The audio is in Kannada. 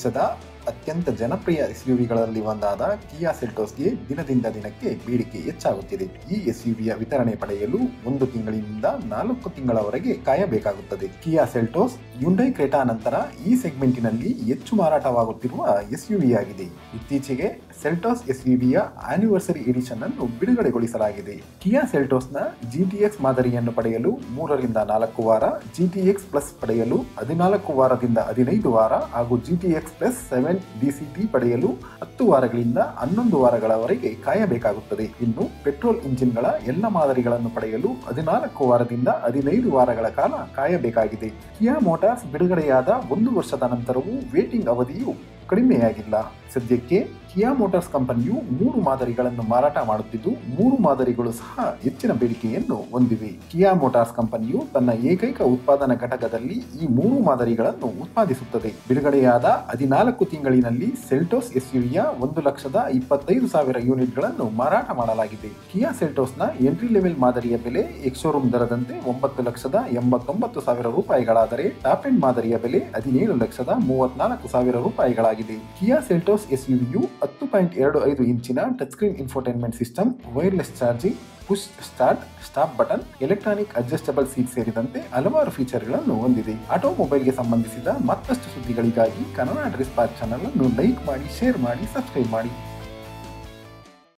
ದೇಶದ ಅತ್ಯಂತ ಜನಪ್ರಿಯ ಎಸ್ಯುವಿಗಳಲ್ಲಿ ಒಂದಾದ ಕಿಯಾ ಸೆಲ್ಟೋಸ್ಗೆ ದಿನದಿಂದ ದಿನಕ್ಕೆ ಬೇಡಿಕೆ ಹೆಚ್ಚಾಗುತ್ತಿದೆ ಈ ಎಸ್ಯುವಿಯ ವಿತರಣೆ ಪಡೆಯಲು ಒಂದು ತಿಂಗಳಿನಿಂದ ನಾಲ್ಕು ತಿಂಗಳವರೆಗೆ ಕಾಯಬೇಕಾಗುತ್ತದೆ ಕಿಯಾ ಸೆಲ್ಟೋಸ್ ಯುಂಡೈ ಕ್ರೇಟಾ ನಂತರ ಈ ಸೆಗ್ಮೆಂಟಿನಲ್ಲಿ ಹೆಚ್ಚು ಮಾರಾಟವಾಗುತ್ತಿರುವ ಎಸ್ಯುವಿ ಆಗಿದೆ ಇತ್ತೀಚೆಗೆ ಸೆಲ್ಟೋಸ್ ಎಸ್ಯುವಿಯ ಆನಿವರ್ಸರಿ ಎಡಿಷನ್ ಅನ್ನು ಬಿಡುಗಡೆಗೊಳಿಸಲಾಗಿದೆ ಕಿಯಾ ಸೆಲ್ಟೋಸ್ನ ಜಿಟಿಎಕ್ಸ್ ಮಾದರಿಯನ್ನು ಪಡೆಯಲು ಮೂರರಿಂದ ನಾಲ್ಕು ವಾರ ಜಿಟಿಎಕ್ಸ್ ಪ್ಲಸ್ ಪಡೆಯಲು ಹದಿನಾಲ್ಕು ವಾರದಿಂದ ಹದಿನೈದು ವಾರ ಹಾಗೂ ಜಿಟಿಎಕ್ಸ್ ಪ್ಲಸ್ ಸೆವೆನ್ ಡಿಸಿಟಿ ಪಡೆಯಲು ಹತ್ತು ವಾರಗಳಿಂದ ಹನ್ನೊಂದು ವಾರಗಳವರೆಗೆ ಕಾಯಬೇಕಾಗುತ್ತದೆ ಇನ್ನು ಪೆಟ್ರೋಲ್ ಇಂಜಿನ್ಗಳ ಎಲ್ಲ ಮಾದರಿಗಳನ್ನು ಪಡೆಯಲು ಹದಿನಾಲ್ಕು ವಾರದಿಂದ ಹದಿನೈದು ವಾರಗಳ ಕಾಲ ಕಾಯಬೇಕಾಗಿದೆ ಕಿಯಾ ಮೋಟಾರ್ಸ್ ಬಿಡುಗಡೆಯಾದ ಒಂದು ವರ್ಷದ ನಂತರವೂ ವೇಟಿಂಗ್ ಅವಧಿಯು ಕಡಿಮೆಯಾಗಿಲ್ಲ ಸದ್ಯಕ್ಕೆ ಕಿಯಾ ಮೋಟಾರ್ಸ್ ಕಂಪನಿಯು ಮೂರು ಮಾದರಿಗಳನ್ನು ಮಾರಾಟ ಮಾಡುತ್ತಿದ್ದು ಮೂರು ಮಾದರಿಗಳು ಸಹ ಹೆಚ್ಚಿನ ಬೇಡಿಕೆಯನ್ನು ಹೊಂದಿವೆ ಕಿಯಾ ಮೋಟಾರ್ಸ್ ಕಂಪನಿಯು ತನ್ನ ಏಕೈಕ ಉತ್ಪಾದನಾ ಘಟಕದಲ್ಲಿ ಈ ಮೂರು ಮಾದರಿಗಳನ್ನು ಉತ್ಪಾದಿಸುತ್ತದೆ ಬಿಡುಗಡೆಯಾದ ಹದಿನಾಲ್ಕು ತಿಂಗಳಿನಲ್ಲಿ ಸೆಲ್ಟೋಸ್ ಎಸ್ಯುವಿಯ ಒಂದು ಲಕ್ಷದ ಇಪ್ಪತ್ತೈದು ಸಾವಿರ ಯೂನಿಟ್ಗಳನ್ನು ಮಾರಾಟ ಮಾಡಲಾಗಿದೆ ಕಿಯಾ ಸೆಲ್ಟೋಸ್ನ ಎಂಟ್ರಿ ಲೆವೆಲ್ ಮಾದರಿಯ ಬೆಲೆ ಎಕ್ಸೋರೂಮ್ ದರದಂತೆ ಒಂಬತ್ತು ಲಕ್ಷದ ಎಂಬತ್ತೊಂಬತ್ತು ಸಾವಿರ ರೂಪಾಯಿಗಳಾದರೆ ಟಾಪ್ ಎಂಡ್ ಮಾದರಿಯ ಬೆಲೆ ಹದಿನೇಳು ಲಕ್ಷದ ಮೂವತ್ನಾಲ್ಕು ಸಾವಿರ ರೂಪಾಯಿಗಳಾಗಿದೆ ಕಿಯಾ ಸೆಲ್ಟೋಸ್ ಎಸ್ಯುವಿಯು ಹತ್ತು ಪಾಯಿಂಟ್ ಎರಡು ಐದು ಇಂಚಿನ touch screen infotainment system wireless charging push start stop button electronic adjustable seat ಸೇರಿದಂತೆ ಹಲವಾರು ಫೀಚರ್ಗಳನ್ನು ಹೊಂದಿದೆ ಆಟೋಮೊಬೈಲ್ಗೆ ಸಂಬಂಧಿಸಿದ ಮತ್ತಷ್ಟು ಸುದ್ದಿಗಳಿಗಾಗಿ ಕನ್ನಡ ಡಿಸ್ಪಾಚ್ ಚಾನಲ್ ಅನ್ನು ಲೈಕ್ ಮಾಡಿ ಶೇರ್ ಮಾಡಿ ಸಬ್ಸ್ಕ್ರೈಬ್ ಮಾಡಿ